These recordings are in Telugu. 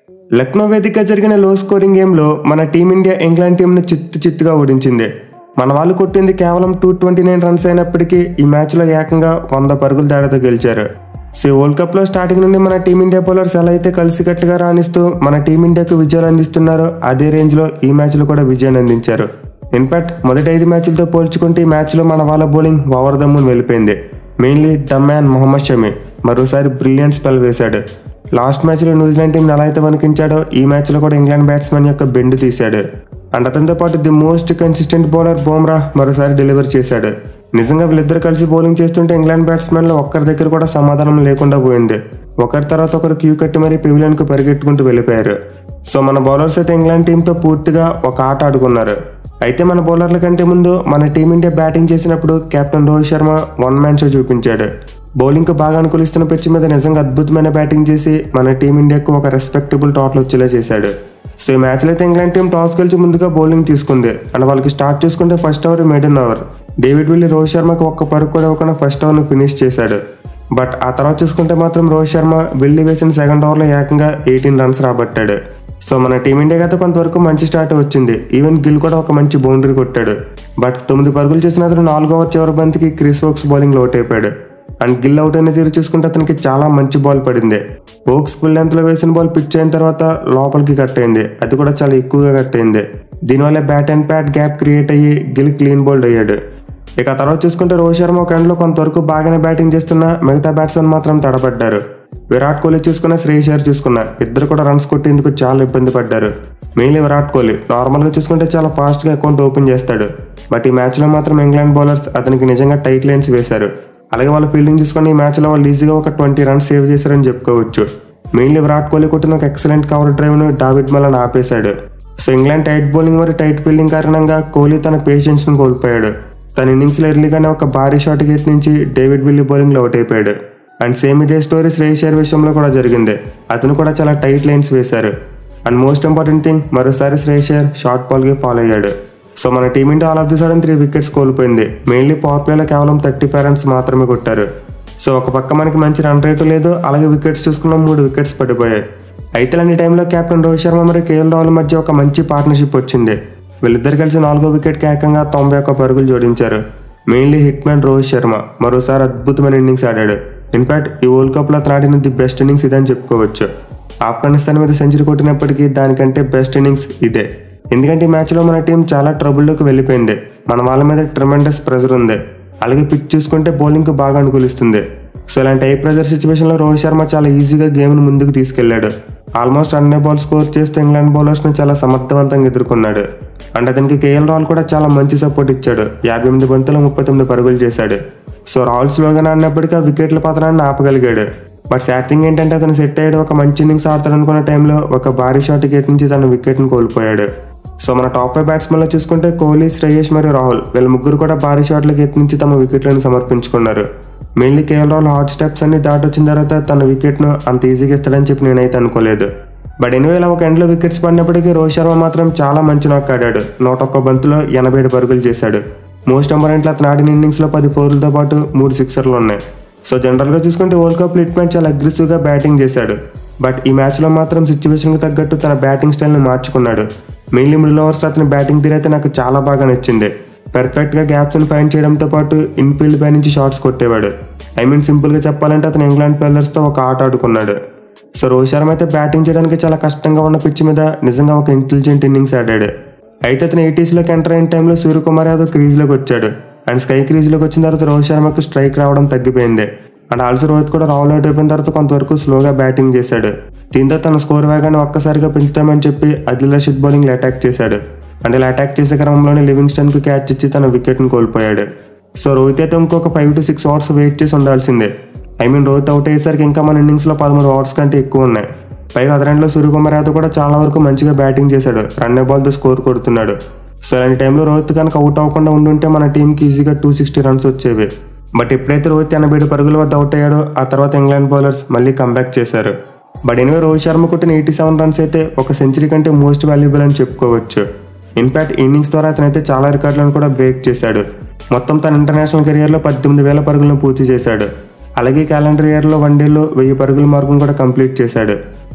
లక్నో వేదిక జరిగిన లో స్కోరింగ్ గేమ్లో మన టీమిండియా ఇంగ్లాండ్ టీంను చిత్తు చిత్తుగా ఓడించింది మన వాళ్ళు కొట్టింది కేవలం టూ ట్వంటీ నైన్ రన్స్ అయినప్పటికీ ఈ మ్యాచ్లో ఏకంగా వంద పరుగుల తేడాతో గెలిచారు సో వరల్డ్ కప్లో స్టార్టింగ్ నుండి మన టీమిండియా బౌలర్స్ ఎలా అయితే కలిసికట్టుగా రాణిస్తూ మన టీమిండియాకు విజయాలు అందిస్తున్నారో అదే రేంజ్లో ఈ మ్యాచ్లో కూడా విజయాన్ని అందించారు ఇన్ఫాక్ట్ మొదటి ఐదు మ్యాచ్లతో పోల్చుకుంటే ఈ మ్యాచ్లో మన వాళ్ళ బౌలింగ్ ఓవర్ ద మూన్ వెళ్ళిపోయింది mainly the man Mohammed Shami మరోసారి బ్రిలియంట్ స్పెల్ వేశాడు లాస్ట్ మ్యాచ్లో న్యూజిలాండ్ టీం ఎలా అయితే వణికించాడో ఈ మ్యాచ్లో కూడా ఇంగ్లాండ్ బ్యాట్స్మెన్ యొక్క బెండు తీశాడు అండ్ అతనితో పాటు the most consistent bowler Bumrah మరోసారి డెలివర్ చేశాడు నిజంగా వీళ్ళిద్దరు కలిసి బౌలింగ్ చేస్తుంటే ఇంగ్లాండ్ బ్యాట్స్మెన్లో ఒక్కరి దగ్గర కూడా సమాధానం లేకుండా పోయింది ఒకరి తర్వాత ఒకరు క్యూ కట్టి మరీ పెవిలియన్కు పరిగెట్టుకుంటూ వెళ్ళిపోయారు సో మన బౌలర్స్ అయితే ఇంగ్లాండ్ టీంతో పూర్తిగా ఒక ఆట ఆడుకున్నారు అయితే మన బౌలర్ల కంటే ముందు మన టీమిండియా బ్యాటింగ్ చేసినప్పుడు captain Rohit Sharma one man show చూపించాడు బౌలింగ్కు బాగా అనుకూలిస్తున్న పిచ్ మీద నిజంగా అద్భుతమైన బ్యాటింగ్ చేసి మన టీమిండియాకు ఒక రెస్పెక్టబుల్ టోటల్ వచ్చేలా చేశాడు సో ఈ మ్యాచ్లో అయితే ఇంగ్లాండ్ టీం టాస్ గెలిచి ముందుగా బౌలింగ్ తీసుకుంది అండ్ వాళ్ళకి స్టార్ట్ చేసుకుంటే first over middle over David Willey Rohit శర్మకు ఒక్క పరుగు కూడా ఇవ్వకుండా ఫస్ట్ ఓవర్ను ఫినిష్ చేశాడు బట్ ఆ తర్వాత చూసుకుంటే మాత్రం రోహిత్ శర్మ విల్లీ వేసిన సెకండ్ ఓవర్లో ఏకంగా ఎయిటీన్ రన్స్ రాబట్టాడు సో మన టీమిండియాకి అయితే కొంతవరకు మంచి స్టార్ట్ వచ్చింది ఈవెన్ గిల్ కూడా ఒక మంచి బౌండరీ కొట్టాడు బట్ తొమ్మిది పరుగులు చేసిన అతను నాలుగో ఓవర్ చివరి బంతికి క్రిస్ వోక్స్ బౌలింగ్ అవుట్ అయిపోయాడు అండ్ గిల్ అవుట్ అయిన తీరు చూసుకుంటే అతనికి చాలా మంచి బాల్ పడింది ఓక్స్ ఫుల్ లెంత్ లో వేసిన బాల్ పిచ్ అయిన తర్వాత లోపలికి కట్ అయింది అది కూడా చాలా ఎక్కువగా కట్ అయింది దీనివల్ల bat and pad gap create అయ్యి గిల్ క్లీన్ బౌల్డ్ అయ్యాడు ఇక ఆ తర్వాత చూసుకుంటే రోహిత్ శర్మ ఒక ఎండ్లో కొంతవరకు బాగానే బ్యాటింగ్ చేస్తున్న మిగతా బ్యాట్స్మెన్ మాత్రం తడబడ్డారు విరాట్ కోహ్లీ చూసుకున్న శ్రేయస్ అయ్యర్ చూసుకున్న ఇద్దరు కూడా రన్స్ కొట్టేందుకు చాలా ఇబ్బంది పడ్డారు మెయిన్లీ విరాట్ కోహ్లీ నార్మల్గా చూసుకుంటే చాలా ఫాస్ట్గా అకౌంట్ ఓపెన్ చేస్తాడు బట్ ఈ మ్యాచ్లో మాత్రం ఇంగ్లాండ్ బౌలర్స్ అతనికి నిజంగా టైట్ లైన్స్ వేశారు అలాగే వాళ్ళ ఫీల్డింగ్ చూసుకుని ఈ మ్యాచ్లో వాళ్ళు ఈజీగా ఒక ట్వంటీ రన్స్ సేవ్ చేశారని చెప్పుకోవచ్చు మెయిన్లీ విరాట్ కోహ్లీ కొట్టిన ఒక ఎక్సలెంట్ కవర్ డ్రైవ్ను డావిడ్ మలన్ ఆపేశాడు సో ఇంగ్లాండ్ టైట్ బౌలింగ్ మరియు టైట్ ఫీల్డింగ్ కారణంగా కోహ్లీ తన పేషెన్స్ను కోల్పోయాడు తన ఇన్నింగ్స్లో ఎర్లీగానే ఒక భారీ షాట్ నుంచి డేవిడ్ విల్లీ బౌలింగ్లో అవుట్ అయిపోయాడు అండ్ సేమ్ ఇదే స్టోరీ శ్రేయస్ అయ్యర్ విషయంలో కూడా జరిగింది అతను కూడా చాలా టైట్ లైన్స్ వేశారు అండ్ మోస్ట్ ఇంపార్టెంట్ థింగ్ మరోసారి శ్రేయస్ అయ్యర్ షార్ట్ బాల్కి ఫాలో అయ్యాడు సో మన team India all of the sudden three wickets కోల్పోయింది మెయిన్లీ పవర్ ప్లేలో కేవలం థర్టీ ఫైవ్ రన్స్ మాత్రమే కొట్టారు సో ఒక పక్క మనకి మంచి రన్ రేటు లేదు అలాగే వికెట్స్ చూసుకున్న మూడు వికెట్స్ పడిపోయాయి అయితే అలాంటి టైంలో కెప్టెన్ రోహిత్ శర్మ మరియు కేఎల్ రాహుల్ మధ్య ఒక మంచి పార్ట్నర్షిప్ వచ్చింది వీళ్ళిద్దరు కలిసి నాలుగో వికెట్కి ఏకంగా తొంభై ఒక్క పరుగులు జోడించారు mainly hit man Rohit Sharma మరోసారి అద్భుతమైన ఇన్నింగ్స్ ఆడాడు ఇన్ఫాక్ట్ ఈ వరల్డ్ కప్లో అతను ఆడిన ది బెస్ట్ ఇన్నింగ్స్ ఇదని చెప్పుకోవచ్చు ఆఫ్ఘనిస్తాన్ మీద సెంచరీ కొట్టినప్పటికీ దానికంటే బెస్ట్ ఇన్నింగ్స్ ఇదే ఎందుకంటే ఈ మ్యాచ్లో మన టీం చాలా ట్రబుల్లోకి వెళ్ళిపోయింది మన వాళ్ళ మీద ట్రిమెండస్ ప్రెజర్ ఉంది అలాగే పిచ్ చూసుకుంటే బౌలింగ్కి బాగా అనుకూలిస్తుంది సో ఇలాంటి హై ప్రెజర్ సిచ్యువేషన్లో రోహిత్ శర్మ చాలా ఈజీగా గేమ్ను ముందుకు తీసుకెళ్లాడు ఆల్మోస్ట్ అన్ని బాల్ స్కోర్ చేస్తే ఇంగ్లాండ్ బౌలర్స్ని చాలా సమర్థవంతంగా ఎదుర్కొన్నాడు అండ్ అతనికి కేఎల్ రాహుల్ కూడా చాలా మంచి సపోర్ట్ ఇచ్చాడు యాభై ఎనిమిది బంతులు ముప్పై తొమ్మిది పరుగులు చేశాడు సో రాహుల్ స్లోగానే ఆడినప్పటికీ ఆ వికెట్ల పతనాన్ని ఆపగలిగాడు బట్ సాడ్ థింగ్ ఏంటంటే అతను సెట్ అయ్యాడు ఒక మంచి ఇన్నింగ్స్ ఆడతాడు అనుకున్న టైంలో ఒక భారీ షాట్ గేట్ నుంచి తన వికెట్ని కోల్పోయాడు సో మన టాప్ ఫైవ్ బ్యాట్స్మెన్లో చూసుకుంటే కోహ్లీ శ్రేయస్ మరియు రాహుల్ వీళ్ళ ముగ్గురు కూడా భారీ షాట్ల గేట్ నుంచి తమ వికెట్లను సమర్పించుకున్నారు మెయిన్లీ కేఎల్ రాహుల్ హాట్ స్టెప్స్ అన్ని దాటొచ్చిన తర్వాత తన వికెట్ను అంత ఈజీగా ఇస్తాడని చెప్పి నేనైతే అనుకోలేదు బట్ ఎనివే ఇలా ఒక ఎండ్లో వికెట్స్ పడినప్పటికీ రోహిత్ శర్మ మాత్రం చాలా మంచి నాక్ ఆడాడు నూట ఒక్క బంతులో ఎనభై ఏడు పరుగులు చేశాడు మోస్ట్ ఇంపార్టెంట్లో అతను ఆడిన ఇన్నింగ్స్లో పది ఫోర్లతో పాటు మూడు సిక్సర్లు ఉన్నాయి సో జనరల్గా చూసుకుంటే వరల్డ్ కప్ లిట్మెంట్ చాలా అగ్రెసివ్గా బ్యాటింగ్ చేశాడు బట్ ఈ మ్యాచ్లో మాత్రం సిచ్యువేషన్కి తగ్గట్టు తన బ్యాటింగ్ స్టైల్ని మార్చుకున్నాడు మెయిన్లీ మిడిల్ ఓవర్స్లో అతని బ్యాటింగ్ తీరు అయితే నాకు చాలా బాగా నచ్చింది పర్ఫెక్ట్గా గ్యాప్స్ని ఫైన్ చేయడంతో పాటు ఇన్ఫీల్డ్ పై నుంచి షాట్స్ కొట్టేవాడు ఐ మీన్ సింపుల్గా చెప్పాలంటే అతను ఇంగ్లాండ్ ప్లేయర్స్తో ఒక ఆట ఆడుకున్నాడు సో రోహిత్ శర్మ అయితే బ్యాటింగ్ చేయడానికి చాలా కష్టంగా ఉన్న పిచ్ మీద నిజంగా ఒక ఇంటెలిజెంట్ ఇన్నింగ్స్ ఆడాడు అయితే అతను ఎయిటీస్లోకి ఎంటర్ అయిన టైంలో సూర్యకుమార్ యాదవ్ క్రీజ్లోకి వచ్చాడు అండ్ స్కై క్రీజ్లోకి వచ్చిన తర్వాత రోహిత్ శర్మకు స్ట్రైక్ రావడం తగ్గిపోయింది అండ్ ఆల్సో రోహిత్ కూడా రావుల్ అవుట్ అయిపోయిన తర్వాత కొంతవరకు స్లోగా బ్యాటింగ్ చేశాడు దీంతో తన స్కోర్ వేగాన్ని ఒక్కసారిగా పెంచుతామని చెప్పి అదిల్ రషీద్ బౌలింగ్లో అటాక్ చేశాడు అండ్ ఇలా అటాక్ చేసే క్రమంలోనే లివింగ్స్టన్కు క్యాచ్ ఇచ్చి తన వికెట్ను కోల్పోయాడు సో రోహిత్ అయితే ఇంకొక five to six overs wait చేసి ఉండాల్సిందే ఐ మీన్ రోహిత్ అవుట్ అయ్యేసరికి ఇంకా మన ఇన్నింగ్స్లో పదమూడు ఓవర్స్ కంటే ఎక్కువ ఉన్నాయి పైగా అదరంలో సూర్యకుమార్ యాదవ్ కూడా చాలా వరకు మంచిగా బ్యాటింగ్ చేశాడు రన్ బాల్తో స్కోర్ కొడుతున్నాడు సో అలాంటి టైంలో రోహిత్ కనుక అవుట్ అవ్వకుండా ఉండుంటే మన టీంకి ఈజీగా టూ సిక్స్టీ రన్స్ వచ్చేవి బట్ ఎప్పుడైతే రోహిత్ ఎనభై ఏడు పరుగుల వద్ద అవుట్ అయ్యాడో ఆ తర్వాత ఇంగ్లాండ్ బౌలర్స్ మళ్ళీ కంబ్యాక్ చేశారు బట్ ఎనివే రోహిత్ శర్మ కొట్టిన ఎయిటీ సెవెన్ రన్స్ అయితే ఒక సెంచరీ కంటే మోస్ట్ వాల్యుబుల్ అని చెప్పుకోవచ్చు ఇన్ఫాక్ట్ ఇన్నింగ్స్ ద్వారా అతనైతే చాలా రికార్డులను కూడా బ్రేక్ చేశాడు మొత్తం తన ఇంటర్నేషనల్ కెరియర్లో పద్దెనిమిది వేల పరుగులను పూర్తి చేశాడు అలాగే క్యాలెండర్ ఇయర్లో వన్డేలో వెయ్యి పరుగుల మార్కును కూడా కంప్లీట్ చేశాడు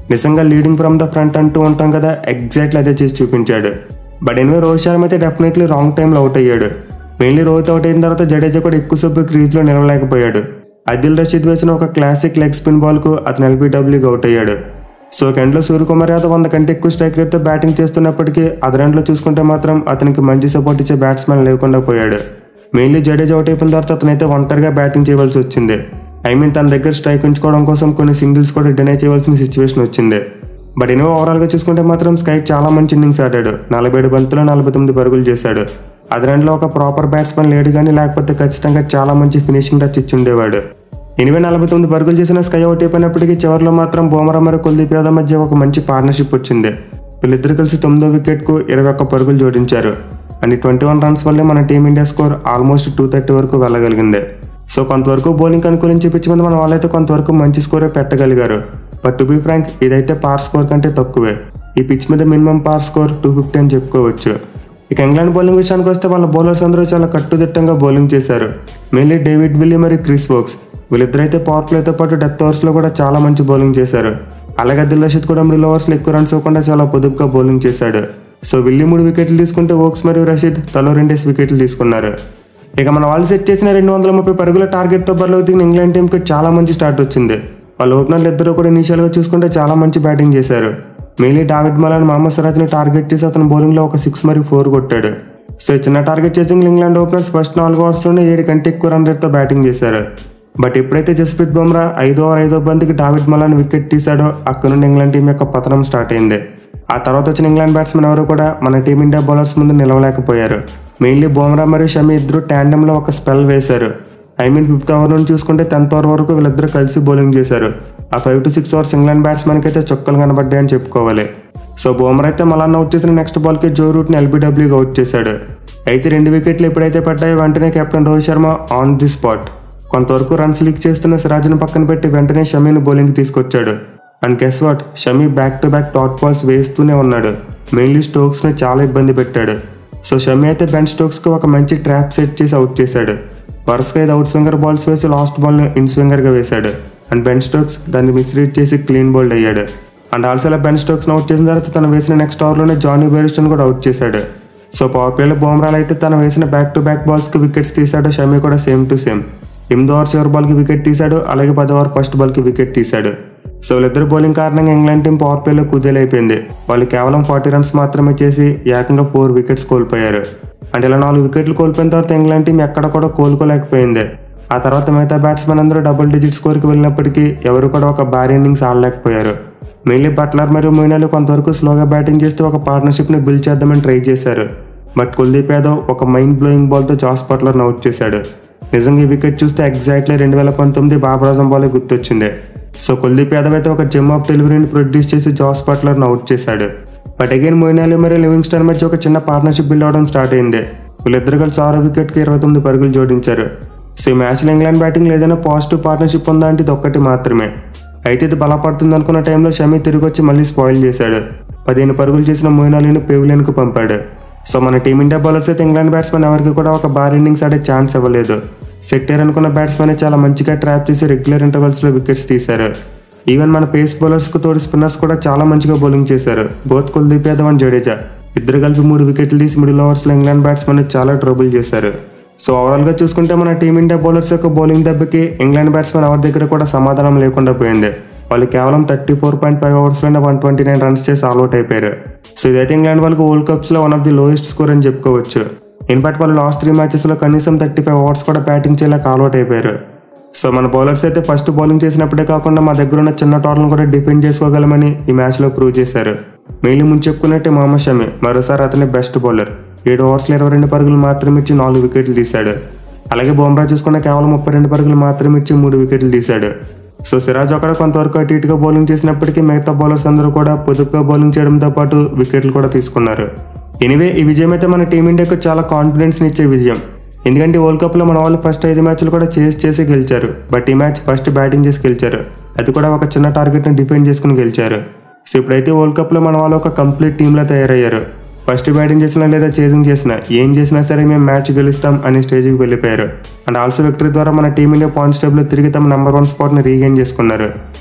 నిజంగా లీడింగ్ ఫ్రమ్ ద ఫ్రంట్ అంటూ ఉంటాం కదా ఎగ్జాక్ట్లీ అదే చేసి చూపించాడు బట్ ఎనివే రోహిత్ శర్మ అయితే డెఫినెట్లీ రాంగ్ టైంలో అవుట్ అయ్యాడు మెయిన్లీ రోహిత్ అవుట్ అయిన తర్వాత జడేజా కూడా ఎక్కువ సేపు క్రీజ్లో నిలవలేకపోయాడు అదిల్ రషీద్ వేసిన ఒక క్లాసిక్ లెగ్ స్పిన్ బాల్కు అతను ఎల్బీడబ్ల్యూకి అవుట్ అయ్యాడు సో ఎండ్లో సూర్యకుమార్ యాదవ్ వంద కంటే ఎక్కువ స్ట్రైక్ రేట్తో బ్యాటింగ్ చేస్తున్నప్పటికీ అదరెండ్లో చూసుకుంటే మాత్రం అతనికి మంచి సపోర్ట్ ఇచ్చే బ్యాట్స్మెన్ లేకుండా పోయాడు మెయిన్లీ జడేజా అవుట్ అయిపోయిన తర్వాత అతనైతే ఒంటరిగా బ్యాటింగ్ చేయవలసి వచ్చింది ఐ మీన్ తన దగ్గర స్ట్రైక్ ఉంచుకోవడం కోసం కొన్ని సింగిల్స్ కూడా డినై చేయవలసిన సిచ్యువేషన్ వచ్చింది బట్ ఎనివో ఓవరాల్గా చూసుకుంటే మాత్రం స్కై చాలా మంచి ఇన్నింగ్స్ ఆడాడు నలభై ఏడు బంతులు నలభై తొమ్మిది పరుగులు చేశాడు అదరెండ్లో ఒక ప్రాపర్ బ్యాట్స్మెన్ లేడు కానీ లేకపోతే ఖచ్చితంగా చాలా మంచి ఫినిషింగ్ టచ్ ఇచ్చి ఉండేవాడు ఎనిమిది నలభై తొమ్మిది పరుగులు చేసిన స్కై అవుట్ అయిపోయినప్పటికీ చివరిలో మాత్రం బోమరా మరియు కుల్దీప్ యాదవ్ మధ్య ఒక మంచి పార్ట్నర్షిప్ వచ్చింది వీళ్ళిద్దరు కలిసి తొమ్మిదో వికెట్కు ఇరవై ఒక్క పరుగులు జోడించారు అండ్ ట్వంటీ వన్ రన్స్ వల్లే మన team India score almost two thirty వరకు వెళ్ళగలిగింది సో కొంతవరకు బౌలింగ్ అనుకూలించి పిచ్చి మీద మన వాళ్ళైతే కొంతవరకు మంచి స్కోరే పెట్టగలిగారు బట్ టు బీ ఫ్రాంక్ ఇదైతే పార్ స్కోర్ కంటే తక్కువే ఈ పిచ్ మీద మినిమం పార్ స్కోర్ టూ ఫిఫ్టీ అని చెప్పుకోవచ్చు ఇక ఇంగ్లాండ్ బౌలింగ్ విషయానికి వస్తే వాళ్ళ బౌలర్స్ అందరూ చాలా కట్టుదిట్టంగా బౌలింగ్ చేశారు మెయిన్లీ డేవిడ్ విల్లీ మరియు క్రిస్ వోక్స్ వీళ్ళిద్దరైతే పవర్ ప్లేతో పాటు డెత్ ఓవర్స్లో కూడా చాలా మంచి బౌలింగ్ చేశారు అలాగే అబ్దుల్ రషీద్ కూడా మిడిల్ ఓవర్స్లో ఎక్కువ రన్స్ ఇవ్వకుండా చాలా పొదుపుగా బౌలింగ్ చేశాడు సో విల్లీ మూడు వికెట్లు తీసుకుంటే ఓక్స్ మరియు రషీద్ తలో రెండేసి వికెట్లు తీసుకున్నారు ఇక మన వాళ్ళు సెట్ చేసిన రెండు వందల ముప్పై పరుగుల టార్గెట్తో బరిలోకి దిగిన ఇంగ్లాండ్ టీంకి చాలా మంచి స్టార్ట్ వచ్చింది వాళ్ళ ఓపెనర్లు ఇద్దరు కూడా ఇనిషియల్గా చూసుకుంటే చాలా మంచి బ్యాటింగ్ చేశారు మెయిన్లీ డావిడ్ మలాన్ మహమ్మద్ సిరాజ్ని టార్గెట్ చేసి అతను బౌలింగ్లో ఒక సిక్స్ మరియు ఫోర్ కొట్టాడు సో ఈ చిన్న target chasing England openers first నాలుగు ఓవర్స్లోనే ఏడు కంటే ఎక్కువ రన్ రేట్తో బ్యాటింగ్ చేశారు బట్ ఎప్పుడైతే జస్ప్రీత్ బుమ్రా ఐదో ఓవర్ ఐదో బంతికి డావిడ్ మలాన్ వికెట్ తీశాడో అక్కడ నుండి ఇంగ్లాండ్ టీం యొక్క పతనం స్టార్ట్ అయింది ఆ తర్వాత వచ్చిన ఇంగ్లాండ్ బ్యాట్స్మెన్ ఎవరు కూడా మన టీమిండియా బౌలర్స్ ముందు నిలవలేకపోయారు మెయిన్లీ బుమ్రా మరియు షమి ఇద్దరు ట్యాండెంలో ఒక స్పెల్ వేశారు ఐ మీన్ ఫిఫ్త్ ఓవర్ నుండి చూసుకుంటే టెన్త్ ఓవర్ వరకు వీళ్ళిద్దరు కలిసి బౌలింగ్ చేశారు ఆ five to six overs England బ్యాట్స్మెన్కి అయితే చొక్కలు కనబడ్డాయని చెప్పుకోవాలి సో బుమ్రా అయితే మలాన్ అవుట్ చేసిన నెక్స్ట్ బాల్కి జో రూట్ని ఎల్బీడబ్ల్యూకి అవుట్ చేశాడు అయితే రెండు వికెట్లు ఎప్పుడైతే పడ్డాయో వెంటనే captain Rohit Sharma on the spot కొంతవరకు రన్స్ లీక్ చేస్తున్న సిరాజ్ను పక్కన పెట్టి వెంటనే షమీని బౌలింగ్ తీసుకొచ్చాడు and guess what Shami back to back dot balls వేస్తూనే ఉన్నాడు మెయిన్లీ స్టోక్స్ని చాలా ఇబ్బంది పెట్టాడు సో షమీ అయితే బెన్ స్టోక్స్కి ఒక మంచి ట్రాప్ సెట్ చేసి అవుట్ చేశాడు వరుసగా ఐదు అవుట్ స్వింగర్ బాల్స్ వేసి లాస్ట్ బాల్ని ఇన్ స్వింగర్గా వేశాడు అండ్ బెన్ స్టోక్స్ దాన్ని మిస్రీడ్ చేసి క్లీన్ బౌల్డ్ అయ్యాడు అండ్ ఆల్సో అలా బెన్ స్టోక్స్ని అవుట్ చేసిన తర్వాత తను వేసిన నెక్స్ట్ ఓవర్లోనే జానీ బెరిస్టన్ కూడా అవుట్ చేశాడు సో పవర్ ప్లేలో బోమ్రాలు అయితే తను వేసిన బ్యాక్ టు బ్యాక్ బాల్స్కి వికెట్స్ తీశాడు షమీ కూడా సేమ్ టు సేమ్ ఎనిమిది ఓవర్ చివరి బాల్కి వికెట్ తీశాడు అలాగే పది ఓవర్ ఫస్ట్ బాల్కి వికెట్ తీశాడు సో వీళ్ళిద్దరు బౌలింగ్ కారణంగా ఇంగ్లాండ్ టీం పవర్ ప్లేలో కుదేలైపోయింది వాళ్ళు కేవలం ఫార్టీ రన్స్ మాత్రమే చేసి ఏకంగా ఫోర్ వికెట్స్ కోల్పోయారు అంటే ఇలా నాలుగు వికెట్లు కోల్పోయిన తర్వాత ఇంగ్లాండ్ టీం ఎక్కడ కూడా కోలుకోలేకపోయింది ఆ తర్వాత మిగతా బ్యాట్స్మెన్ అందరూ డబుల్ డిజిట్ స్కోర్కి వెళ్ళినప్పటికీ ఎవరు కూడా ఒక భారీ ఇన్నింగ్స్ ఆడలేకపోయారు మెయిన్లీ బట్లర్ మరియు మొయినాలు కొంతవరకు స్లోగా బ్యాటింగ్ చేస్తూ ఒక పార్ట్నర్షిప్ని బిల్డ్ చేద్దామని ట్రై చేశారు బట్ కుల్దీప్ యాదవ్ ఒక మైండ్ బ్లోయింగ్ బాల్తో జాస్ బట్లర్ని అవుట్ చేశాడు నిజంగా ఈ వికెట్ చూస్తే ఎగ్జాక్ట్లీ రెండు వేల పంతొమ్మిది బాబరాజం బాలే గుర్తొచ్చింది సో కుల్దీప్ యాదవ్ అయితే ఒక జిమ్ ఆఫ్ డెలివరీని ప్రొడ్యూస్ చేసి జాస్ బట్లర్ని అవుట్ చేశాడు బట్ అగైన్ మొయినాలి మరియు లివింగ్స్టన్ మధ్య ఒక చిన్న పార్ట్నర్షిప్ బిల్డ్ అవడం స్టార్ట్ అయింది వీళ్ళిద్దరు కలిసి ఆరో వికెట్కి ఇరవై తొమ్మిది పరుగులు జోడించారు సో ఈ మ్యాచ్లో ఇంగ్లాండ్ బ్యాటింగ్లో ఏదైనా పాజిటివ్ పార్ట్నర్షిప్ ఉందా అంటే ఇది ఒక్కటి మాత్రమే అయితే ఇది బలపడుతుంది అనుకున్న టైంలో షమీ తిరిగి వచ్చి మళ్ళీ స్పాయిల్ చేశాడు పదిహేను పరుగులు చేసిన మొయినాలిని పెవిలియన్కు పంపాడు సో మన టీమిండియా బౌలర్స్ అయితే ఇంగ్లాండ్ బ్యాట్స్మెన్ ఎవరికి కూడా ఒక భారీ ఇన్నింగ్స్ ఆడే ఛాన్స్ ఇవ్వలేదు సెక్టర్ అనుకున్న బ్యాట్స్మెన్ చాలా మంచిగా ట్రాప్ చేసి రెగ్యులర్ ఇంటర్వెల్స్లో వికెట్స్ తీశారు ఈవెన్ మన పేస్ బౌలర్స్కు తోడు స్పిన్నర్స్ కూడా చాలా మంచిగా బౌలింగ్ చేశారు బోత్ కుల్దీప్ యాదవ్ అండ్ జడేజా ఇద్దరు కలిపి మూడు వికెట్లు తీసి మిడిల్ ఓవర్స్లో ఇంగ్లాండ్ బ్యాట్స్మెన్ చాలా ట్రబుల్ చేశారు సో ఓవరాల్గా చూసుకుంటే మన టీమిండియా బౌలర్స్ యొక్క బౌలింగ్ దెబ్బకి ఇంగ్లాండ్ బ్యాట్స్మెన్ ఎవరి దగ్గర కూడా సమాధానం లేకుండా పోయింది వాళ్ళు కేవలం థర్టీ ఫోర్ పాయింట్ ఫైవ్ అవర్స్లోనే వన్ ట్వంటీ నైన్ రన్స్ చేసి ఆల్అౌట్ అయిపోయారు సో ఇదైతే ఇంగ్లాండ్ వాళ్ళకి వరల్డ్ కప్స్లో one of the lowest score అని చెప్పుకోవచ్చు ఇన్ఫాక్ట్ వాళ్ళు లాస్ట్ త్రీ మ్యాచెస్లో కనీసం థర్టీ ఫైవ్ అవర్స్ కూడా బ్యాటింగ్ చేయలేక ఆల్అౌట్ అయిపోయారు సో మన బౌలర్స్ అయితే ఫస్ట్ బౌలింగ్ చేసినప్పుడే కాకుండా మా దగ్గర ఉన్న చిన్న టోటల్ని కూడా డిఫెండ్ చేసుకోగలమని ఈ మ్యాచ్లో ప్రూవ్ చేశారు మెయిన్లీ ముందు చెప్పుకున్నట్టే మహమ్మద్ షమి మరోసారి అతని బెస్ట్ బౌలర్ ఏడు ఓవర్స్లో ఇరవై రెండు పరుగులు మాత్రమే ఇచ్చి నాలుగు వికెట్లు తీశాడు అలాగే బుమ్రా చూసుకున్న కేవలం ముప్పై రెండు పరుగులు మాత్రమే ఇచ్చి మూడు వికెట్లు తీశాడు సో సిరాజ్ అక్కడ కొంతవరకు అటు ఇటుగా బౌలింగ్ చేసినప్పటికీ మిగతా బౌలర్స్ అందరూ కూడా పొదుపుగా బౌలింగ్ చేయడంతో పాటు వికెట్లు కూడా తీసుకున్నారు ఎనివే ఈ విజయం అయితే మన టీమిండియాకు చాలా కాన్ఫిడెన్స్ని ఇచ్చే విజయం ఎందుకంటే వరల్డ్ కప్లో మన వాళ్ళు ఫస్ట్ ఐదు మ్యాచ్లు కూడా చేసి చేసి గెలిచారు బట్ ఈ మ్యాచ్ ఫస్ట్ బ్యాటింగ్ చేసి గెలిచారు అది కూడా ఒక చిన్న టార్గెట్ని డిఫెండ్ చేసుకుని గెలిచారు సో ఇప్పుడైతే వరల్డ్ కప్లో మన వాళ్ళు ఒక కంప్లీట్ టీంలో తయారయ్యారు ఫస్ట్ బ్యాటింగ్ చేసినా లేదా చేసింగ్ చేసినా ఏం చేసినా సరే మేము మ్యాచ్ గెలుస్తాం అనే స్టేజ్కి వెళ్ళిపోయారు అండ్ ఆల్సో విక్టరీ ద్వారా మన టీమిండియా పాయింట్స్ టేబుల్లో తిరిగి తమ నెంబర్ వన్ స్పాట్ని రీగైన్ చేసుకున్నారు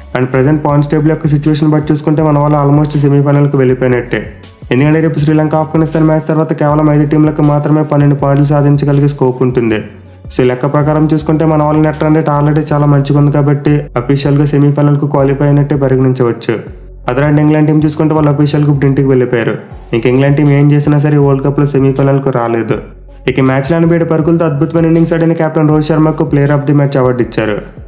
అండ్ ప్రజెంట్ పాయింట్స్ టేబుల్ యొక్క సిచ్యువేషన్ బట్టి చూసుకుంటే మన వాళ్ళు ఆల్మోస్ట్ సెమీఫైనల్కి వెళ్ళిపోయినట్టే ఎందుకంటే రేపు శ్రీలంక ఆఫ్ఘనిస్తాన్ మ్యాచ్ తర్వాత కేవలం ఐదు టీంలకు మాత్రమే పన్నెండు పాయింట్లు సాధించగలిగే స్కోప్ ఉంటుంది సో లెక్క ప్రకారం చూసుకుంటే మన వాళ్ళ నెట్ రన్ రేట్ ఆల్రెడీ చాలా మంచిగా ఉంది కాబట్టి అఫీషియల్గా సెమీఫైనల్కు క్వాలిఫై అయినట్టే పరిగణించవచ్చు అదర్ అండ్ ఇంగ్లాండ్ టీం చూసుకుంటే వాళ్ళు అఫీషియల్గా ఇప్పుడు ఇంటికి వెళ్ళిపోయారు ఇంక ఇంగ్లాండ్ టీం ఏం చేసినా సరే వరల్డ్ కప్లో సెమీఫైనల్కు రాలేదు ఇక మ్యాచ్లో ఎనభై ఏడు పరుగులతో అద్భుతమైన ఇన్నింగ్స్ ఆడిన కెప్టెన్ రోహిత్ శర్మకు ప్లేయర్ ఆఫ్ ది మ్యాచ్ అవార్డు ఇచ్చారు